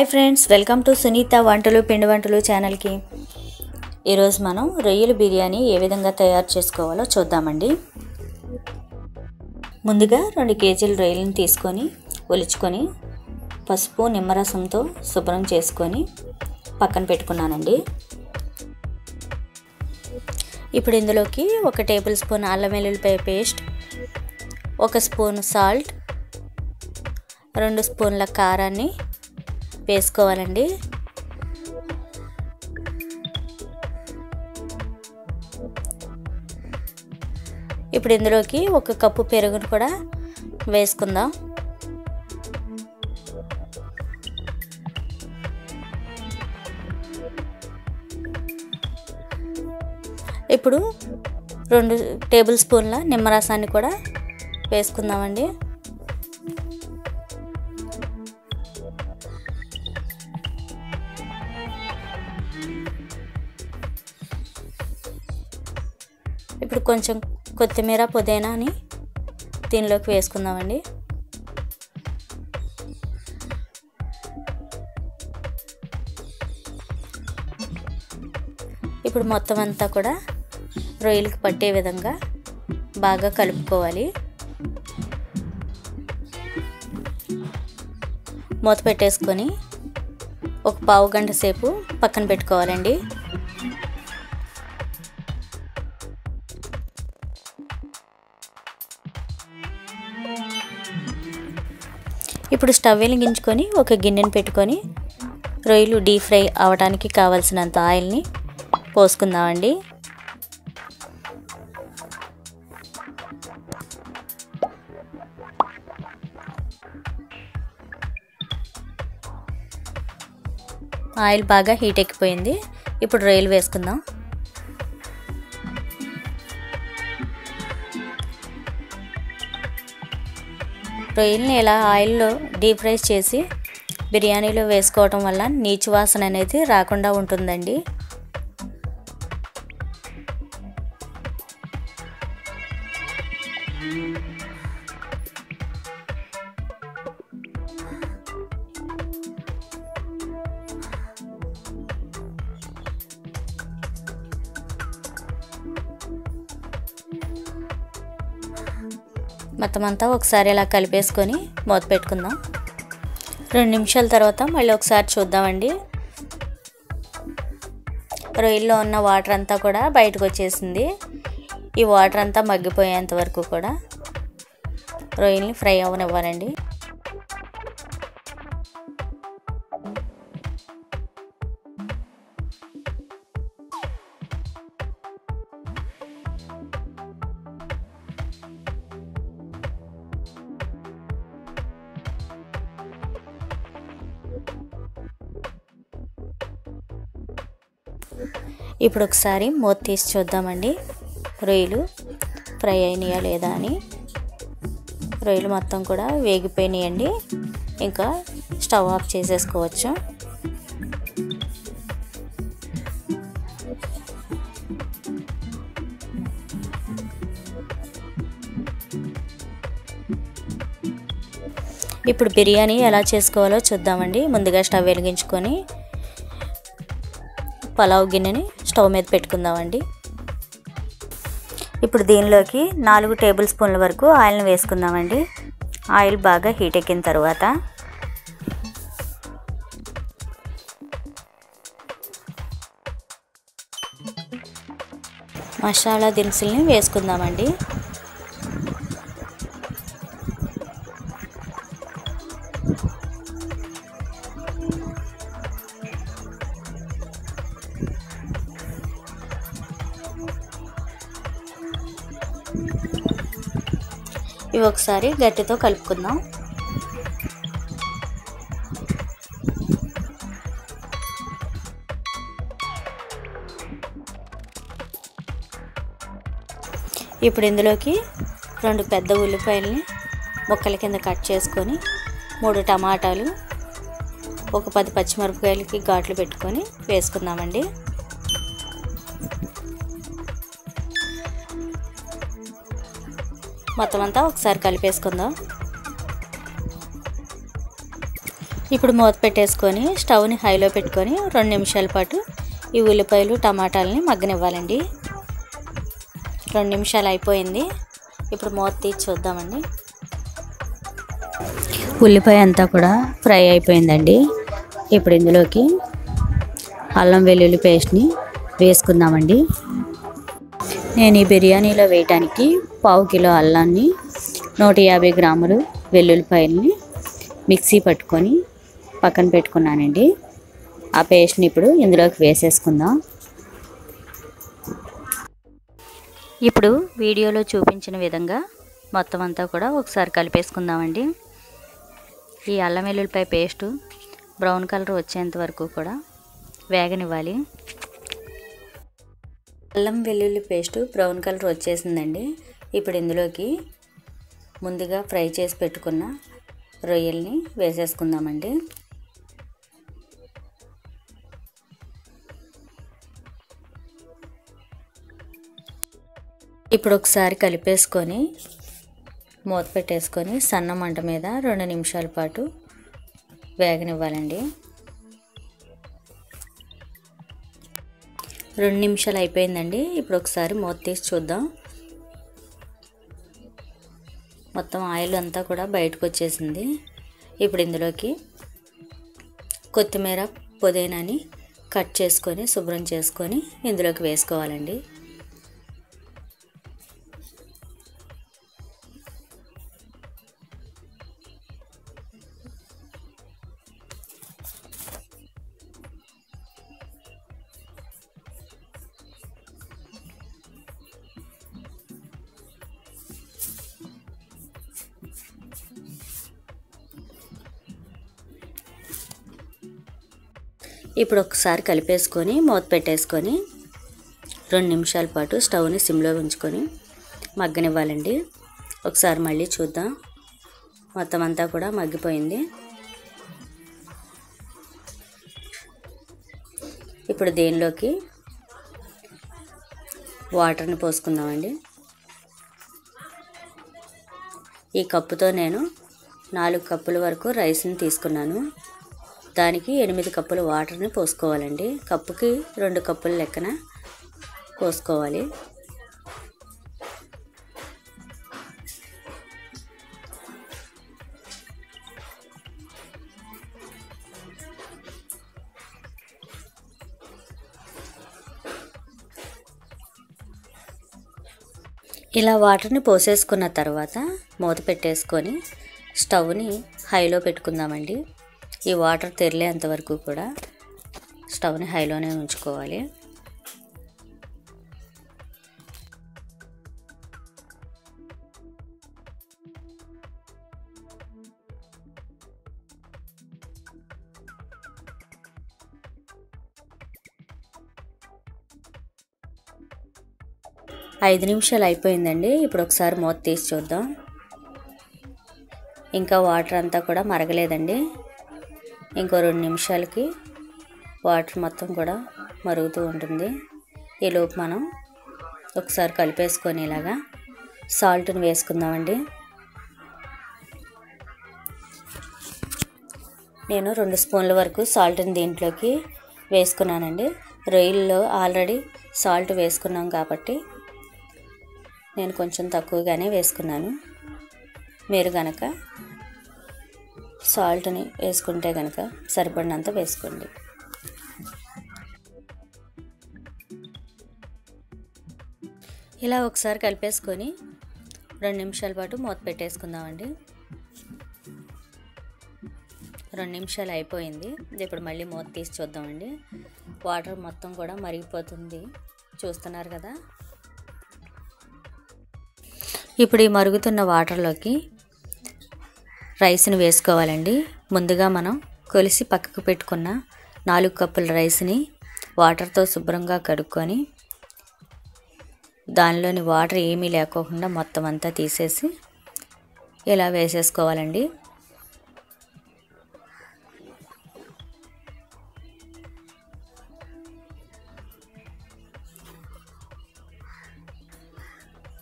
hi friends welcome to Sunitha వంటలు పిండి వంటలు ఛానల్కి ఈరోజు మనం రొయ్యల బిర్యానీ ఏ విధంగా తయారు చేసుకోవాలో చూద్దామండి ముందుగా రెండు కేజీల రొయ్యలను తీసుకొని ఒలుచుకొని పసుపు నిమ్మరసంతో శుభ్రం చేసుకొని పక్కన పెట్టుకున్నానండి ఇప్పుడు ఇందులోకి ఒక టేబుల్ స్పూన్ అల్లం వెల్లుల్లిపాయ పేస్ట్ ఒక స్పూన్ సాల్ట్ రెండు స్పూన్ల కారాన్ని వేసుకోవాలండి ఇప్పుడు ఇందులోకి ఒక కప్పు పెరుగును కూడా వేసుకుందాం ఇప్పుడు రెండు టేబుల్ స్పూన్ల నిమ్మరసాన్ని కూడా వేసుకుందామండి ఇప్పుడు కొంచెం కొత్తిమీర పుదీనాని దీనిలోకి వేసుకుందామండి ఇప్పుడు మొత్తం అంతా కూడా రొయ్యలకి పట్టే విధంగా బాగా కలుపుకోవాలి మూత పెట్టేసుకొని ఒక పావు గంట సేపు పక్కన పెట్టుకోవాలండి ఇప్పుడు స్టవ్ వెలిగించుకొని ఒక గిన్నెని పెట్టుకొని రొయ్యలు డీప్ ఫ్రై అవడానికి కావలసినంత ఆయిల్ని పోసుకుందామండి ఆయిల్ బాగా హీట్ ఎక్కిపోయింది ఇప్పుడు రొయ్యలు వేసుకుందాం రొయ్యల్ని ఇలా ఆయిల్లో డీప్ ఫ్రై చేసి బిర్యానీలో వేసుకోవటం వల్ల నీచు వాసన అనేది రాకుండా ఉంటుందండి మొత్తం అంతా ఒకసారి ఇలా కలిపేసుకొని మూత పెట్టుకుందాం రెండు నిమిషాల తర్వాత మళ్ళీ ఒకసారి చూద్దామండి రొయ్యల్లో ఉన్న వాటర్ అంతా కూడా బయటకు వచ్చేసింది ఈ వాటర్ అంతా మగ్గిపోయేంత వరకు కూడా రొయ్యల్ని ఫ్రై అవ్వనివ్వాలండి ఇప్పుడు ఒకసారి మూత తీసి చూద్దామండి రొయ్యలు ఫ్రై అయినాయా లేదా అని రొయ్యలు మొత్తం కూడా వేగిపోయినాయండి ఇంకా స్టవ్ ఆఫ్ చేసేసుకోవచ్చు ఇప్పుడు బిర్యానీ ఎలా చేసుకోవాలో చూద్దామండి ముందుగా స్టవ్ వెలిగించుకొని పలావ్ గిన్నెని స్టవ్ మీద పెట్టుకుందామండి ఇప్పుడు దీనిలోకి నాలుగు టేబుల్ స్పూన్ల వరకు ఆయిల్ని వేసుకుందామండి ఆయిల్ బాగా హీట్ ఎక్కిన తర్వాత మసాలా దినుసుల్ని వేసుకుందామండి ఇవి ఒకసారి గట్టితో కలుపుకుందాం ఇప్పుడు ఇందులోకి రెండు పెద్ద ఉల్లిపాయలని ముక్కల కింద కట్ చేసుకొని మూడు టమాటాలు ఒక పది పచ్చిమిరపకాయలకి ఘాట్లు పెట్టుకొని వేసుకుందామండి మొత్తం అంతా ఒకసారి కలిపేసుకుందాం ఇప్పుడు మూత పెట్టేసుకొని స్టవ్ని హైలో పెట్టుకొని రెండు నిమిషాల పాటు ఈ ఉల్లిపాయలు టమాటాలని మగ్గనివ్వాలండి రెండు నిమిషాలు అయిపోయింది ఇప్పుడు మూత తీసి చూద్దామండి ఉల్లిపాయ అంతా కూడా ఫ్రై అయిపోయిందండి ఇప్పుడు ఇందులోకి అల్లం వెల్లుల్లి పేస్ట్ని వేసుకుందామండి నేను ఈ బిర్యానీలో వేయటానికి పావు కిలో అల్లాన్ని నూట యాభై గ్రాములు వెల్లుల్లిపాయలని మిక్సీ పట్టుకొని పక్కన పెట్టుకున్నానండి ఆ పేస్ట్ని ఇప్పుడు ఇందులోకి వేసేసుకుందాం ఇప్పుడు వీడియోలో చూపించిన విధంగా మొత్తం అంతా కూడా ఒకసారి కలిపేసుకుందామండి ఈ అల్లం వెల్లుల్లిపాయ పేస్టు బ్రౌన్ కలర్ వచ్చేంత వరకు కూడా వేగనివ్వాలి అల్లం వెల్లుల్లి పేస్టు బ్రౌన్ కలర్ వచ్చేసిందండి ఇప్పుడు ఇందులోకి ముందుగా ఫ్రై చేసి పెట్టుకున్న రొయ్యల్ని వేసేసుకుందామండి ఇప్పుడు ఒకసారి కలిపేసుకొని మూత పెట్టేసుకొని సన్న మంట మీద రెండు నిమిషాల పాటు వేగనివ్వాలండి రెండు నిమిషాలు అయిపోయిందండి ఇప్పుడు ఒకసారి మూత తీసి చూద్దాం మొత్తం ఆయిల్ అంతా కూడా బయటకు వచ్చేసింది ఇప్పుడు ఇందులోకి కొత్తిమీర పుదీనాని కట్ చేసుకొని శుభ్రం చేసుకొని ఇందులోకి వేసుకోవాలండి ఇప్పుడు ఒకసారి కలిపేసుకొని మూత పెట్టేసుకొని రెండు నిమిషాల పాటు స్టవ్ని సిమ్లో ఉంచుకొని మగ్గనివ్వాలండి ఒకసారి మళ్ళీ చూద్దాం మొత్తం అంతా కూడా మగ్గిపోయింది ఇప్పుడు దీనిలోకి వాటర్ని పోసుకుందామండి ఈ కప్పుతో నేను నాలుగు కప్పుల వరకు రైస్ని తీసుకున్నాను దానికి ఎనిమిది కప్పుల వాటర్ని పోసుకోవాలండి కప్పుకి రెండు కప్పుల లెక్కన పోసుకోవాలి ఇలా వాటర్ని పోసేసుకున్న తర్వాత మూత పెట్టేసుకొని స్టవ్ని హైలో పెట్టుకుందామండి ఈ వాటర్ తెరిలేంత వరకు కూడా స్టవ్ని హైలోనే ఉంచుకోవాలి ఐదు నిమిషాలు అయిపోయిందండి ఇప్పుడు ఒకసారి మూత తీసి చూద్దాం ఇంకా వాటర్ అంతా కూడా మరగలేదండి ఇంకో రెండు నిమిషాలకి వాటర్ మొత్తం కూడా మరుగుతూ ఉంటుంది ఈలోపు మనం ఒకసారి కలిపేసుకొని ఇలాగా సాల్ట్ని వేసుకుందామండి నేను రెండు స్పూన్ల వరకు సాల్ట్ని దీంట్లోకి వేసుకున్నానండి రొయ్యల్లో ఆల్రెడీ సాల్ట్ వేసుకున్నాం కాబట్టి నేను కొంచెం తక్కువగానే వేసుకున్నాను మీరు గనక సాల్ట్ని వేసుకుంటే కనుక సరిపడినంత వేసుకోండి ఇలా ఒకసారి కలిపేసుకొని రెండు నిమిషాల పాటు మూత పెట్టేసుకుందామండి రెండు నిమిషాలు అయిపోయింది ఇప్పుడు మళ్ళీ మూత తీసి చూద్దామండి వాటర్ మొత్తం కూడా మరిగిపోతుంది చూస్తున్నారు కదా ఇప్పుడు ఈ మరుగుతున్న వాటర్లోకి రైస్ని వేసుకోవాలండి ముందుగా మనం కొలిసి పక్కకు పెట్టుకున్న నాలుగు కప్పుల రైస్ని వాటర్తో శుభ్రంగా కడుక్కొని దానిలోని వాటర్ ఏమీ లేకోకుండా మొత్తం అంతా తీసేసి ఇలా వేసేసుకోవాలండి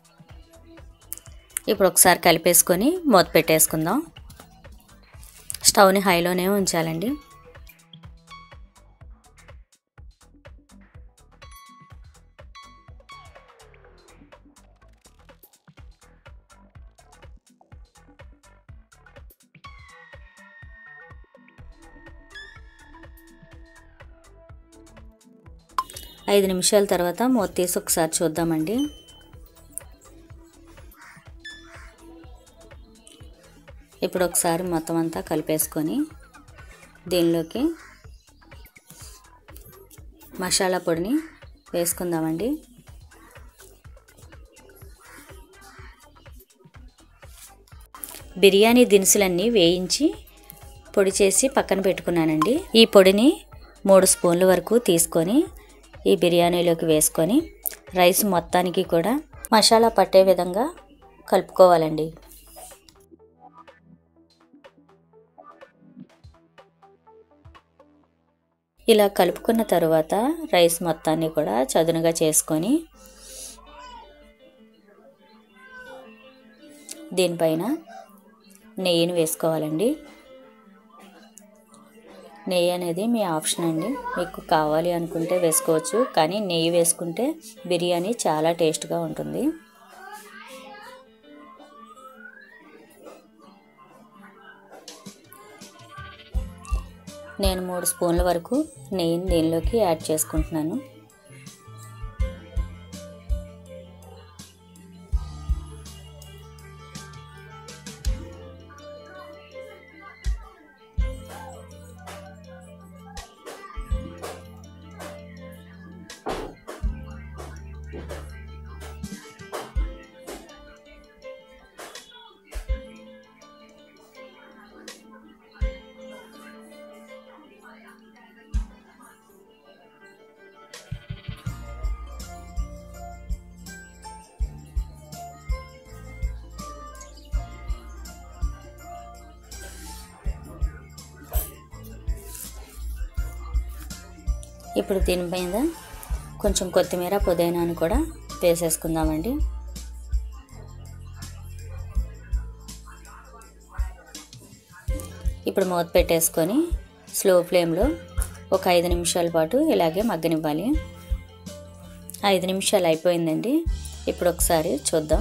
ఇప్పుడు ఒకసారి కలిపేసుకొని మూత పెట్టేసుకుందాం స్టవ్ని హైలోనే ఉంచాలండి ఐదు నిమిషాల తర్వాత మూత తీసి ఒకసారి చూద్దామండి ఇప్పుడు ఒకసారి మొత్తం అంతా కలిపేసుకొని దీనిలోకి మసాలా పొడిని వేసుకుందామండి బిర్యానీ దినుసులన్నీ వేయించి పొడి చేసి పక్కన పెట్టుకున్నానండి ఈ పొడిని మూడు స్పూన్ల వరకు తీసుకొని ఈ బిర్యానీలోకి వేసుకొని రైస్ మొత్తానికి కూడా మసాలా పట్టే విధంగా కలుపుకోవాలండి ఇలా కలుపుకున్న తర్వాత రైస్ మొత్తాన్ని కూడా చదునుగా చేసుకొని దీనిపైన నెయ్యిని వేసుకోవాలండి నెయ్యి అనేది మీ ఆప్షన్ అండి మీకు కావాలి అనుకుంటే వేసుకోవచ్చు కానీ నెయ్యి వేసుకుంటే బిర్యానీ చాలా టేస్ట్గా ఉంటుంది నేను మూడు స్పూన్ల వరకు నెయ్యిని దీనిలోకి యాడ్ చేసుకుంటున్నాను ఇప్పుడు దీని మీద కొంచెం కొత్తిమీర పుదీనాను కూడా వేసేసుకుందామండి ఇప్పుడు మూత పెట్టేసుకొని స్లో ఫ్లేమ్లో ఒక ఐదు నిమిషాల పాటు ఇలాగే మగ్గనివ్వాలి ఐదు నిమిషాలు అయిపోయిందండి ఇప్పుడు ఒకసారి చూద్దాం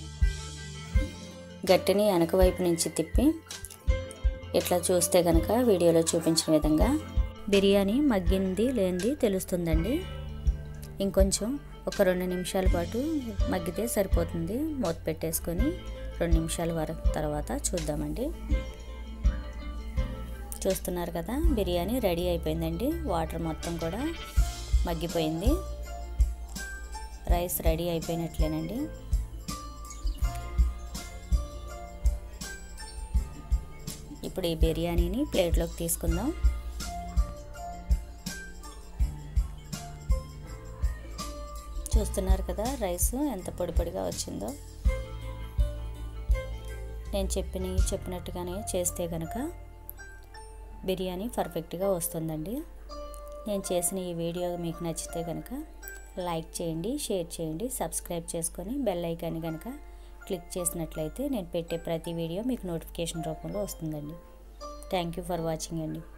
గట్టిని వెనక వైపు నుంచి తిప్పి ఇట్లా చూస్తే కనుక వీడియోలో చూపించిన విధంగా బిర్యానీ మగ్గింది లేనిది తెలుస్తుందండి ఇంకొంచెం ఒక రెండు నిమిషాల పాటు మగ్గితే సరిపోతుంది మూత పెట్టేసుకొని రెండు నిమిషాల వరకు తర్వాత చూద్దామండి చూస్తున్నారు కదా బిర్యానీ రెడీ అయిపోయిందండి వాటర్ మొత్తం కూడా మగ్గిపోయింది రైస్ రెడీ అయిపోయినట్లేనండి ఇప్పుడు ఈ బిర్యానీని ప్లేట్లోకి తీసుకుందాం చూస్తున్నారు కదా రైస్ ఎంత పొడి పొడిగా వచ్చిందో నేను చెప్పిన చెప్పినట్టుగానే చేస్తే కనుక బిర్యానీ పర్ఫెక్ట్గా వస్తుందండి నేను చేసిన ఈ వీడియో మీకు నచ్చితే కనుక లైక్ చేయండి షేర్ చేయండి సబ్స్క్రైబ్ చేసుకొని బెల్ ఐకాన్ కనుక క్లిక్ చేసినట్లయితే నేను పెట్టే ప్రతి వీడియో మీకు నోటిఫికేషన్ రూపంలో వస్తుందండి థ్యాంక్ యూ ఫర్ వాచింగ్ అండి